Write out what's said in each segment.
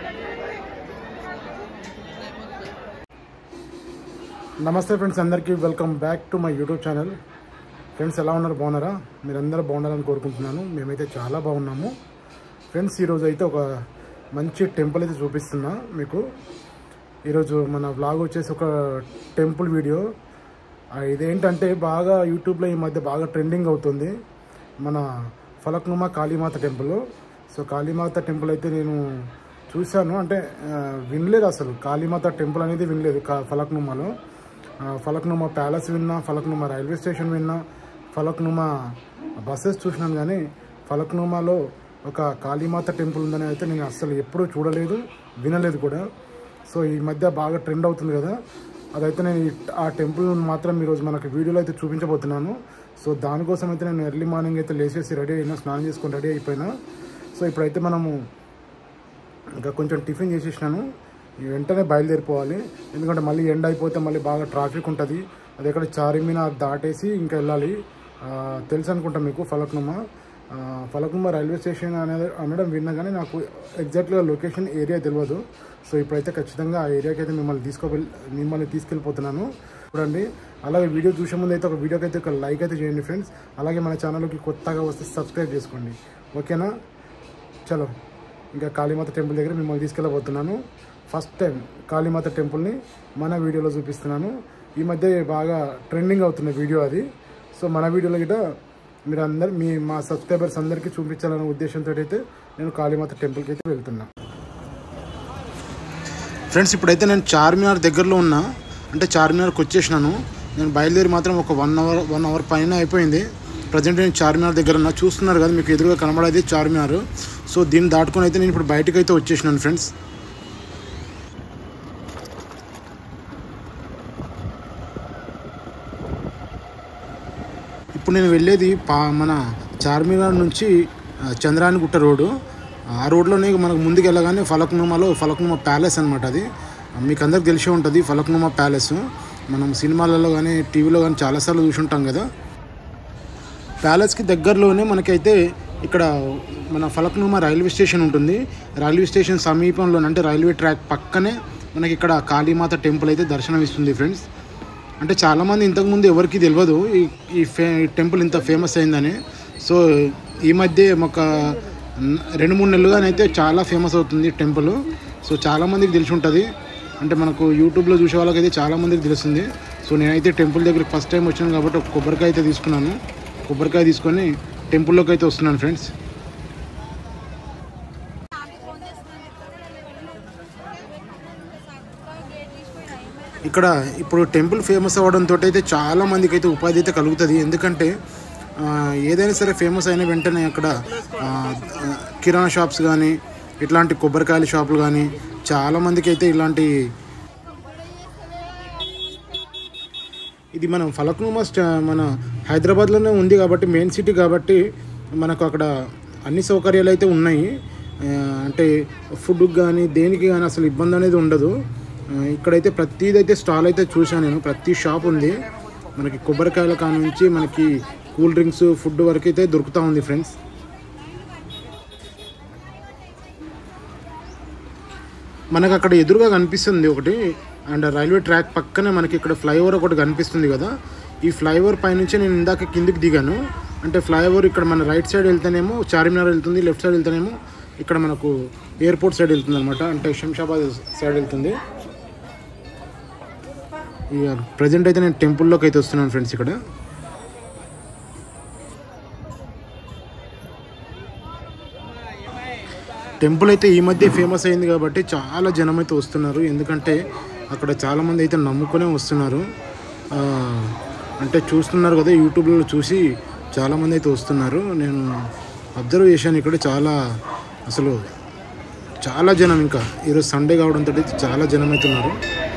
నమస్తే ఫ్రెండ్స్ అందరికీ welcome back to my YouTube channel friends ఎలా ఉన్నారు బాగున్నారా మీరందరూ బాగున్నారని కోరుకుంటున్నాను మేమైతే చాలా బాగున్నాము ఫ్రెండ్స్ ఈరోజు అయితే ఒక మంచి టెంపుల్ అయితే చూపిస్తున్నా మీకు ఈరోజు మన వ్లాగ్ వచ్చేసి ఒక టెంపుల్ వీడియో ఆ, ఇదేంటంటే బాగా యూట్యూబ్లో ఈ మధ్య బాగా ట్రెండింగ్ అవుతుంది మన Falaknuma Kalimata temple so Kalimata temple అయితే నేను చూశాను అంటే ఆ, వినలేదు అసలు కాళీమాత టెంపుల్ అనేది వినలేదు కా ఫలక్నుమాలో ఆ, ఫలక్నుమా ప్యాలెస్ విన్నా ఫలక్నుమా రైల్వే స్టేషన్ విన్నా ఫలక్నుమా బస్సెస్ చూసినాను కానీ ఫలక్నుమాలో ఒక కాళీమాత టెంపుల్ ఉందని అయితే నేను అస్సలు ఎప్పుడూ చూడలేదు వినలేదు కూడా సో ఈ మధ్య బాగా ట్రెండ్ అవుతుంది కదా అదైతే నేను ఈ- ఆ టెంపుల్ మాత్రం ఈరోజు మనకు వీడియోలో అయితే చూపించబోతున్నాను సో దానికోసం అయితే నేను ఎర్లీ మార్నింగ్ అయితే లేచేసి రెడీ అయినా స్నానం చేసుకొని రెడీ అయిపోయినా సో ఇప్పుడైతే మనము ఇంకా కొంచెం టిఫిన్ చేసేసినాను ఈ వెంటనే బయలుదేరిపోవాలి ఎందుకంటే మళ్ళీ ఎండ్ అయిపోతే మళ్ళీ బాగా ట్రాఫిక్ ఉంటుంది అది ఎక్కడ చార్మినార్ దాటేసి ఇంకా వెళ్ళాలి ఆ, తెలుసు అనుకుంటా మీకు ఫలక్నుమా ఆ, ఫలక్నుమా రైల్వే స్టేషన్ అనేది అనడం విన్నా కానీ నాకు ఎగ్జాక్ట్గా లొకేషన్ ఏరియా తెలియదు సో ఇప్పుడైతే ఖచ్చితంగా ఆ ఏరియాకి అయితే మిమ్మల్ని తీసుకోవెళ్ మిమ్మల్ని తీసుకెళ్ళిపోతున్నాను చూడండి అలాగే వీడియో చూసే ముందు అయితే ఒక వీడియోకి అయితే ఒక లైక్ అయితే చేయండి ఫ్రెండ్స్ అలాగే మన ఛానల్కి కొత్తగా వస్తే సబ్స్క్రైబ్ చేసుకోండి ఓకేనా చలో ఇంకా కాళీమాత టెంపుల్ దగ్గర మిమ్మల్ని తీసుకెళ్ళబోతున్నాను ఫస్ట్ టైం కాళీమాత టెంపుల్ని మన వీడియోలో చూపిస్తున్నాను ఈ మధ్య బాగా ట్రెండింగ్ అవుతున్న వీడియో అది సో మన వీడియోలో గిట మీరు అందరు మీ మా సబ్స్క్రైబర్స్ అందరికీ చూపించాలనే ఉద్దేశంతో అయితే నేను కాళీమాత టెంపుల్కి అయితే వెళ్తున్నా ఫ్రెండ్స్ ఇప్పుడైతే నేను చార్మినార్ దగ్గరలో ఉన్నా అంటే చార్మినార్కి వచ్చేసినాను నేను బయలుదేరి మాత్రం ఒక వన్ అవర్ వన్ అవర్ పైన అయిపోయింది ప్రజెంట్ నేను చార్మినార్ దగ్గర ఉన్నా చూస్తున్నారు కదా మీకు ఎదురుగా కనబడేది చార్మినార్ సో దీన్ని దాటుకొని అయితే నేను ఇప్పుడు బయటకు అయితే వచ్చేసినాను ఫ్రెండ్స్ ఇప్పుడు నేను వెళ్ళేది పా మన చార్మినార్ నుంచి ఆ, చంద్రాయణగుట్ట రోడ్డు ఆ రోడ్లోనే మనకు ముందుకు వెళ్ళగానే ఫలక్నుమాలో ఫలక్నుమా ప్యాలెస్ అనమాట అది మీకు అందరికి తెలిసే ఉంటుంది ఫలక్నుమా ప్యాలెస్ మనం సినిమాలలో కానీ టీవీలో కానీ చాలాసార్లు చూసి ఉంటాం కదా ప్యాలెస్కి దగ్గరలోనే మనకైతే ఇక్కడ మన ఫలక్నుమా రైల్వే స్టేషన్ ఉంటుంది రైల్వే స్టేషన్ సమీపంలో అంటే రైల్వే ట్రాక్ పక్కనే మనకి ఇక్కడ కాళీమాత టెంపుల్ అయితే దర్శనం ఇస్తుంది ఫ్రెండ్స్ అంటే చాలామంది ఇంతకుముందు ఎవరికి తెలియదు ఈ ఈ ఫే ఈ టెంపుల్ ఇంత ఫేమస్ అయిందని సో ఈ మధ్య ఒక న- రెండు మూడు నెలలుగానైతే చాలా ఫేమస్ అవుతుంది టెంపుల్ సో చాలామందికి తెలిసి ఉంటుంది అంటే మనకు యూట్యూబ్లో చూసే వాళ్ళకైతే చాలామందికి తెలుస్తుంది సో నేనైతే టెంపుల్ దగ్గరికి ఫస్ట్ టైం వచ్చాను కాబట్టి ఒక కొబ్బరికాయ అయితే తీసుకున్నాను కొబ్బరికాయ తీసుకొని టెంపుల్లోకి అయితే వస్తున్నాను ఫ్రెండ్స్ ఇక్కడ ఇప్పుడు టెంపుల్ ఫేమస్ అవ్వడంతో అయితే చాలా మందికి అయితే ఉపాధి అయితే కలుగుతుంది ఎందుకంటే ఆ, ఏదైనా సరే ఫేమస్ అయిన వెంటనే అక్కడ ఆ, ఆ, కిరాణా షాప్స్ కానీ ఇట్లాంటి కొబ్బరికాయల షాపులు కానీ చాలా మందికి అయితే ఇలాంటి ఇది మనం ఫలక్నుమా స్టా మన హైదరాబాద్లోనే ఉంది కాబట్టి మెయిన్ సిటీ కాబట్టి మనకు అక్కడ అన్ని సౌకర్యాలు అయితే ఉన్నాయి ఆ, అంటే ఫుడ్కి కానీ దేనికి కానీ అసలు ఇబ్బంది అనేది ఉండదు ఆ, ఇక్కడైతే ప్రతిదైతే స్టాల్ అయితే చూశాను నేను ప్రతి షాప్ ఉంది మనకి కొబ్బరికాయల కాడ నుంచి మనకి కూల్ డ్రింక్స్ ఫుడ్ వరకు అయితే దొరుకుతూ ఉంది ఫ్రెండ్స్ మనకు అక్కడ ఎదురుగా కనిపిస్తుంది ఒకటి అండ్ రైల్వే ట్రాక్ పక్కనే మనకి ఇక్కడ ఫ్లైఓవర్ ఒకటి కనిపిస్తుంది కదా ఈ ఫ్లైఓవర్ పైనుంచి నేను ఇందాక కిందికి దిగాను అంటే ఫ్లైఓవర్ ఇక్కడ మన రైట్ సైడ్ వెళ్తేనేమో చార్మినార్ వెళ్తుంది లెఫ్ట్ సైడ్ వెళ్తేనేమో ఇక్కడ మనకు ఎయిర్పోర్ట్ సైడ్ వెళ్తుంది అనమాట అంటే శంషాబాద్ సైడ్ వెళ్తుంది ఇక ప్రజెంట్ అయితే నేను టెంపుల్లోకి అయితే వస్తున్నాను ఫ్రెండ్స్ ఇక్కడ టెంపుల్ అయితే ఈ మధ్య ఫేమస్ అయింది కాబట్టి చాలా జనం అయితే వస్తున్నారు ఎందుకంటే అక్కడ చాలామంది అయితే నమ్ముకునే వస్తున్నారు ఆ, అంటే చూస్తున్నారు కదా యూట్యూబ్లో చూసి చాలామంది అయితే వస్తున్నారు నేను అబ్జర్వ్ చేశాను ఇక్కడ చాలా అసలు చాలా జనం ఇంకా ఈరోజు సండే కావడంతో అయితే చాలా జనం అయితే ఉన్నారు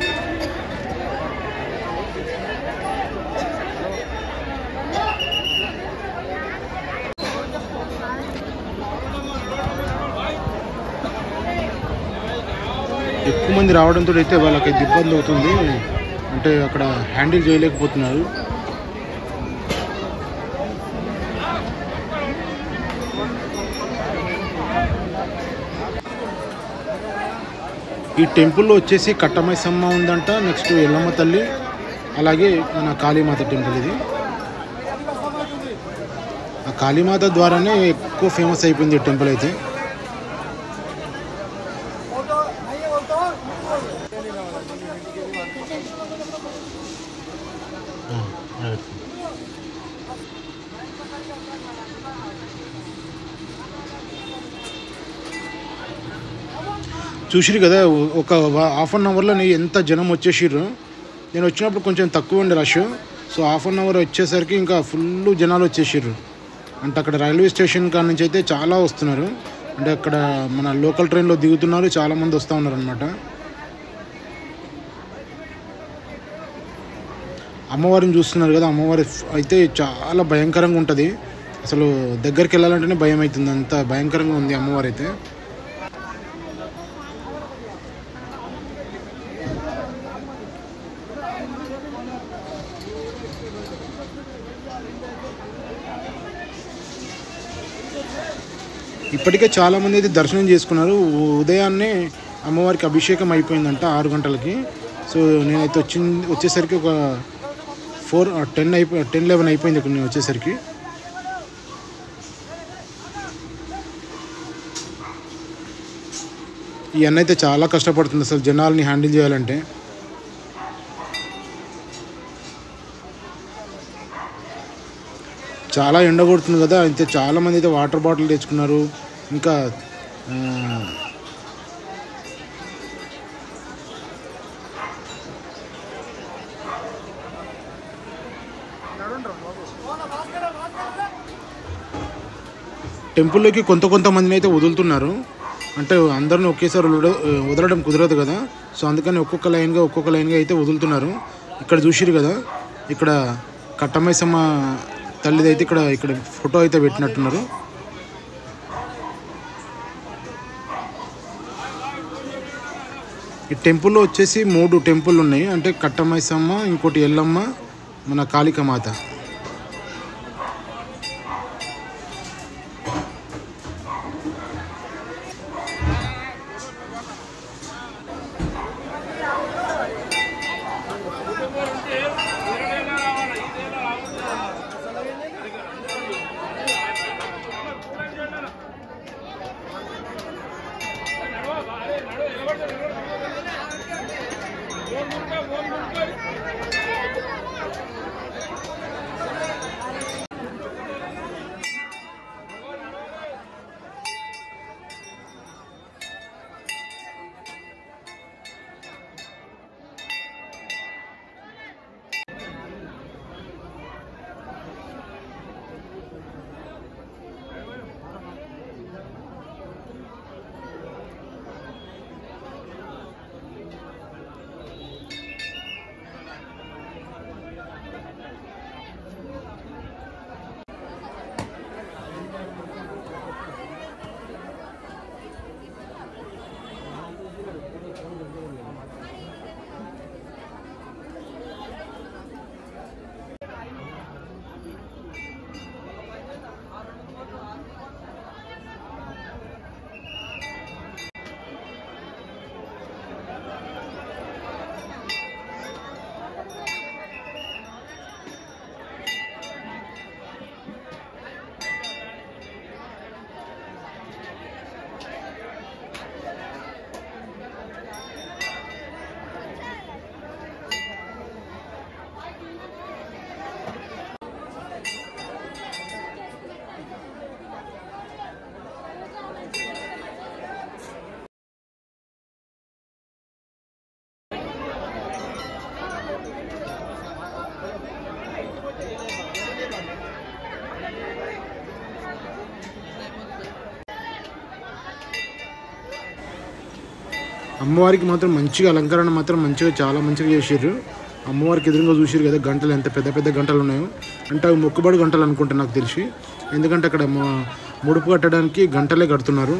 ఎక్కువ మంది రావడంతో అయితే వాళ్ళకి అయితే ఇబ్బంది అవుతుంది అంటే అక్కడ హ్యాండిల్ చేయలేకపోతున్నారు ఈ టెంపుల్లో వచ్చేసి కట్టమైసమ్మ ఉందంట నెక్స్ట్ ఎల్లమ్మ తల్లి అలాగే మన కాళీమాత టెంపుల్ ఇది ఆ కాళీమాత ద్వారానే ఎక్కువ ఫేమస్ అయిపోయింది ఈ టెంపుల్ అయితే చూసిరు కదా ఒక హాఫ్ అన్ అవర్లో ఎంత జనం వచ్చేసిర్రు నేను వచ్చినప్పుడు కొంచెం తక్కువ ఉండే rush so half an hour వచ్చేసరికి ఇంకా ఫుల్ జనాలు వచ్చేసిర్రు అంటే అక్కడ రైల్వే స్టేషన్ కాడ నుంచి అయితే చాలా వస్తున్నారు అంటే అక్కడ మన లోకల్ ట్రైన్లో దిగుతున్నారు చాలామంది వస్తూ ఉన్నారు అనమాట అమ్మవారిని చూస్తున్నారు కదా అమ్మవారి అయితే చాలా భయంకరంగా ఉంటుంది అసలు దగ్గరికి వెళ్ళాలంటేనే భయం అవుతుంది అంత భయంకరంగా ఉంది అమ్మవారి అయితే ఇప్పటికే చాలామంది అయితే దర్శనం చేసుకున్నారు ఉదయాన్నే అమ్మవారికి అభిషేకం అయిపోయిందంట ఆరు గంటలకి సో నేనైతే వచ్చింది వచ్చేసరికి ఒక ఫోర్ టెన్ అయిపో టెన్ లెవెన్ అయిపోయింది ఇక్కడ నేను వచ్చేసరికి ఈ అన్న అయితే చాలా కష్టపడుతుంది అసలు జనాల్ని హ్యాండిల్ చేయాలంటే చాలా ఎండ కొడుతుంది కదా అయితే చాలా మంది అయితే వాటర్ బాటిల్ తెచ్చుకున్నారు ఇంకా ఆ, టెంపుల్లోకి కొంత కొంతమందిని అయితే వదులుతున్నారు అంటే అందరిని ఒకేసారి వదలడం వదలడం కుదరదు కదా సో అందుకని ఒక్కొక్క లైన్గా ఒక్కొక్క లైన్గా అయితే వదులుతున్నారు ఇక్కడ చూసిరు కదా ఇక్కడ కట్టమైసమ్మ తల్లిది అయితే ఇక్కడ ఇక్కడ ఫోటో అయితే పెట్టినట్టున్నారు ఈ టెంపుల్లో వచ్చేసి మూడు టెంపుల్ ఉన్నాయి అంటే కట్టమైసమ్మ ఇంకోటి ఎల్లమ్మ మన కాళికమాత అమ్మవారికి మాత్రం మంచిగా అలంకరణ మాత్రం మంచిగా చాలా మంచిగా చేసారు అమ్మవారికి ఎదురుగా చూసారు కదా గంటలు ఎంత పెద్ద పెద్ద గంటలు ఉన్నాయో అంటే అవి మొక్కుబడి గంటలు అనుకుంటా నాకు తెలిసి ఎందుకంటే అక్కడ మ- ముడుపు కట్టడానికి గంటలే కడుతున్నారు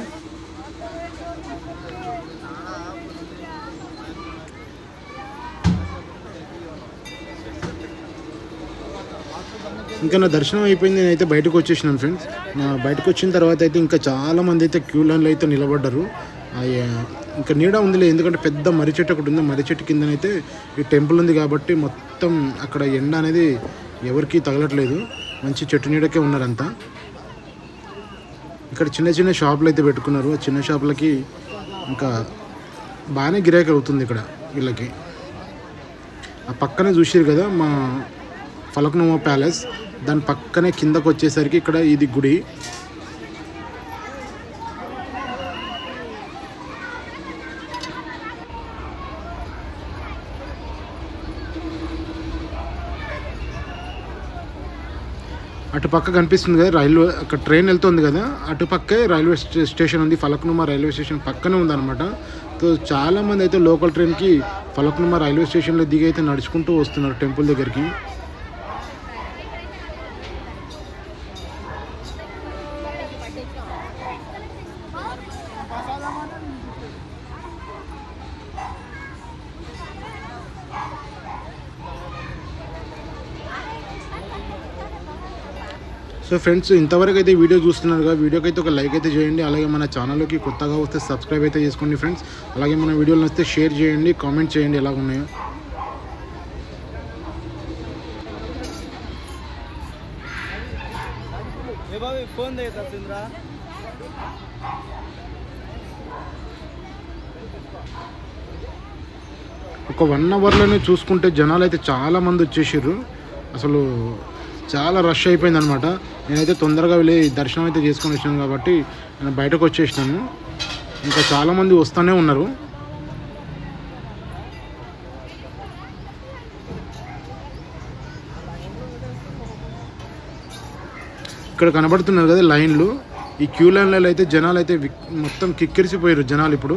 ఇంకా నా దర్శనం అయిపోయింది నేనైతే బయటకు వచ్చేసినాను ఫ్రెండ్స్ నా బయటకు వచ్చిన తర్వాత అయితే ఇంకా చాలా మంది అయితే క్యూ లైన్లో అయితే నిలబడ్డారు ఆ, ఇంకా నీడ ఉందిలే ఎందుకంటే పెద్ద మర్రి చెట్టు ఒకటి ఉంది మర్రి చెట్టు కిందనైతే ఈ టెంపుల్ ఉంది కాబట్టి మొత్తం అక్కడ ఎండ అనేది ఎవరికీ తగలట్లేదు మంచి చెట్టు నీడకే ఉన్నారంతా ఇక్కడ చిన్న చిన్న షాపులు అయితే పెట్టుకున్నారు ఆ చిన్న షాపులకి ఇంకా బాగానే గిరాకీ అవుతుంది ఇక్కడ వీళ్ళకి ఆ పక్కనే చూసారు కదా మా ఫలక్నుమా ప్యాలెస్ దాని పక్కనే కిందకు వచ్చేసరికి ఇక్కడ ఇది గుడి అటు పక్క కనిపిస్తుంది కదా రైల్వే అక్కడ ట్రైన్ వెళ్తుంది కదా అటు పక్కే రైల్వే స్టే- స్టేషన్ ఉంది ఫలక్నుమా రైల్వే స్టేషన్ పక్కనే ఉందన్నమాట సో చాలా మంది అయితే లోకల్ ట్రైన్కి ఫలక్నుమా రైల్వే స్టేషన్లో దిగి అయితే నడుచుకుంటూ వస్తున్నారు టెంపుల్ దగ్గరికి సో ఫ్రెండ్స్ ఇంతవరకు అయితే వీడియో చూస్తున్నారు కదా వీడియోకి అయితే ఒక లైక్ అయితే చేయండి అలాగే మన ఛానల్లోకి కొత్తగా వస్తే సబ్స్క్రైబ్ అయితే చేసుకోండి ఫ్రెండ్స్ అలాగే మన వీడియోలు వస్తే షేర్ చేయండి కామెంట్ చేయండి ఎలా ఉన్నాయో ఏ బాబు ఫోన్ దగ్గర సింద్రా ఒక వన్ అవర్లోనే చూసుకుంటే జనాలు అయితే చాలా మంది వచ్చేసారు అసలు చాలా రష్ అయిపోయింది అనమాట నేనైతే తొందరగా వెళ్ళి దర్శనం అయితే చేసుకొని వచ్చాను కాబట్టి నేను బయటకు వచ్చేసినాను ఇంకా చాలామంది వస్తూనే ఉన్నారు ఇక్కడ కనబడుతున్నారు కదా లైన్లు ఈ క్యూ లైన్లలో అయితే జనాలు అయితే విక్- మొత్తం కిక్కిరిసిపోయారు జనాలు ఇప్పుడు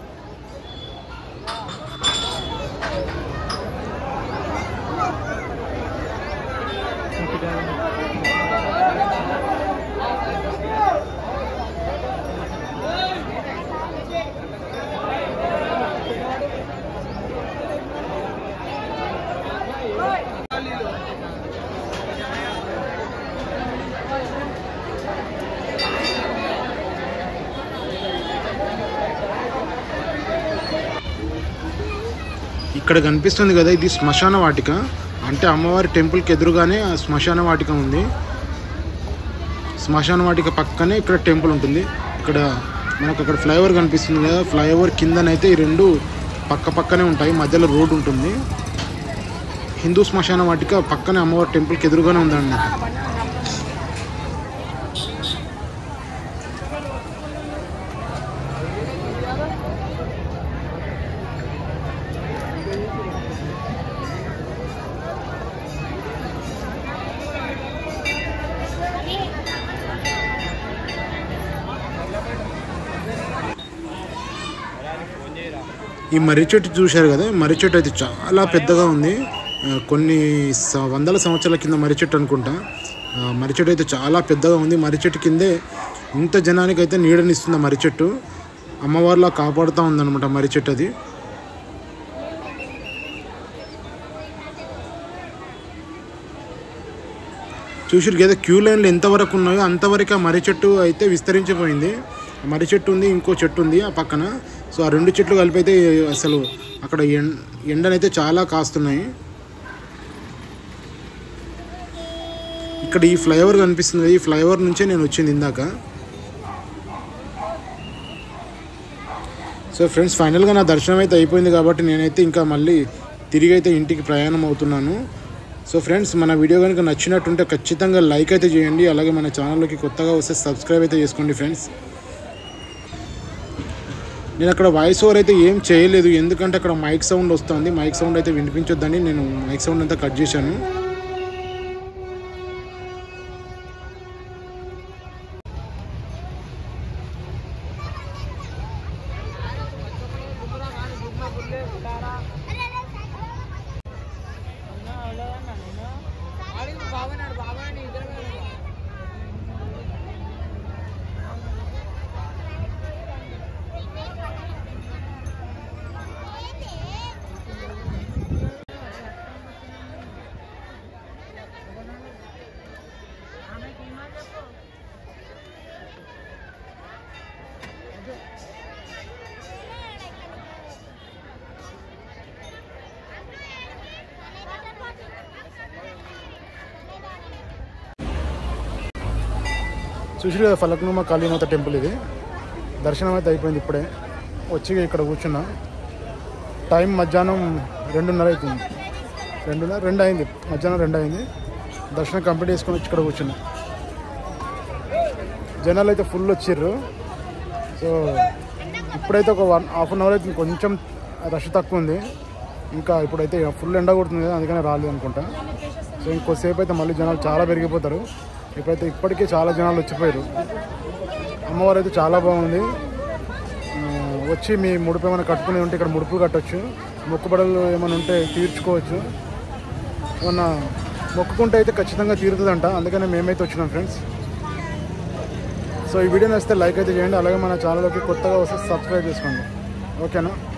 ఇక్కడ కనిపిస్తుంది కదా ఇది శ్మశాన వాటిక అంటే అమ్మవారి టెంపుల్కి ఎదురుగానే ఆ శ్మశాన వాటిక ఉంది శ్మశాన వాటిక పక్కనే ఇక్కడ టెంపుల్ ఉంటుంది ఇక్కడ మనకు అక్కడ ఫ్లైఓవర్ కనిపిస్తుంది కదా ఫ్లైఓవర్ కిందనైతే ఈ రెండు పక్క పక్కనే ఉంటాయి మధ్యలో రోడ్ ఉంటుంది హిందూ శ్మశాన వాటిక పక్కనే అమ్మవారి టెంపుల్కి ఎదురుగానే ఉందన్నమాట ఈ మర్రి చెట్టు చూశారు కదా మర్రి చెట్టు అయితే చాలా పెద్దగా ఉంది ఆ, కొన్ని స- వందల సంవత్సరాల కింద మర్రి చెట్టు అనుకుంటా ఆ, మర్రి చెట్టు అయితే చాలా పెద్దగా ఉంది మర్రి చెట్టు కిందే ఇంత జనానికి అయితే నీడనిస్తుంది ఆ మర్రి చెట్టు అమ్మవారిలా కాపాడుతూ ఉందన్నమాట మర్రి చెట్టు అది చూసారు కదా క్యూ లైన్లు ఎంతవరకు ఉన్నాయో అంతవరకు ఆ మర్రి చెట్టు అయితే విస్తరించిపోయింది ఆ మర్రి చెట్టు ఉంది ఇంకో చెట్టు ఉంది ఆ పక్కన సో ఆ రెండు చెట్లు కలిపి అయితే అసలు అక్కడ ఎం ఎండనైతే చాలా కాస్తున్నాయి ఇక్కడ ఈ ఫ్లైఓవర్ కనిపిస్తుంది కదా, ఈ ఫ్లైఓవర్ నుంచే నేను వచ్చింది ఇందాక సో ఫ్రెండ్స్ ఫైనల్గా నా దర్శనం అయితే అయిపోయింది కాబట్టి నేనైతే ఇంకా మళ్ళీ తిరిగి అయితే ఇంటికి ప్రయాణం అవుతున్నాను సో ఫ్రెండ్స్ మన వీడియో కనుక నచ్చినట్టుంటే ఖచ్చితంగా లైక్ అయితే చేయండి అలాగే మన ఛానల్లోకి కొత్తగా వస్తే సబ్స్క్రైబ్ అయితే చేసుకోండి ఫ్రెండ్స్ నేను అక్కడ వాయిస్ ఓవర్ అయితే ఏం చేయలేదు ఎందుకంటే అక్కడ మైక్ సౌండ్ వస్తుంది మైక్ సౌండ్ అయితే వినిపించొద్దని నేను మైక్ సౌండ్ అంతా కట్ చేశాను చూసి కదా ఫలక్నుమ కాళీమాత టెంపుల్ ఇది దర్శనం అయితే అయిపోయింది ఇప్పుడే వచ్చి ఇక్కడ కూర్చున్నా టైం మధ్యాహ్నం రెండున్నర అవుతుంది రెండున్నర రెండు అయింది మధ్యాహ్నం రెండు అయింది దర్శనం కంప్లీట్ చేసుకొని వచ్చి ఇక్కడ కూర్చున్నా జనాలు అయితే ఫుల్ వచ్చిర్రు సో ఇప్పుడైతే ఒక వన్ హాఫ్ అన్ అవర్ అయితే కొంచెం రష్ తక్కువ ఉంది ఇంకా ఇప్పుడైతే ఫుల్ ఎండ కొడుతుంది కదా అందుకనే రాలేదు అనుకుంటా సో ఇంకోసేపు అయితే మళ్ళీ జనాలు చాలా పెరిగిపోతారు ఇప్పుడైతే ఇప్పటికే చాలా జనాలు వచ్చిపోయారు అమ్మవారు అయితే చాలా బాగుంది ఆ, వచ్చి మీ ముడుపు ఏమైనా కట్టుకుని ఉంటే ఇక్కడ ముడుపు కట్టొచ్చు మొక్కుబడులు ఏమైనా ఉంటే తీర్చుకోవచ్చు ఏమన్నా మొక్కుకుంటే అయితే ఖచ్చితంగా తీరుతుందంట అందుకనే మేమైతే వచ్చినాం ఫ్రెండ్స్ సో ఈ వీడియో నచ్చితే లైక్ అయితే చేయండి అలాగే మన ఛానల్లోకి కొత్తగా వస్తే సబ్స్క్రైబ్ చేసుకోండి ఓకేనా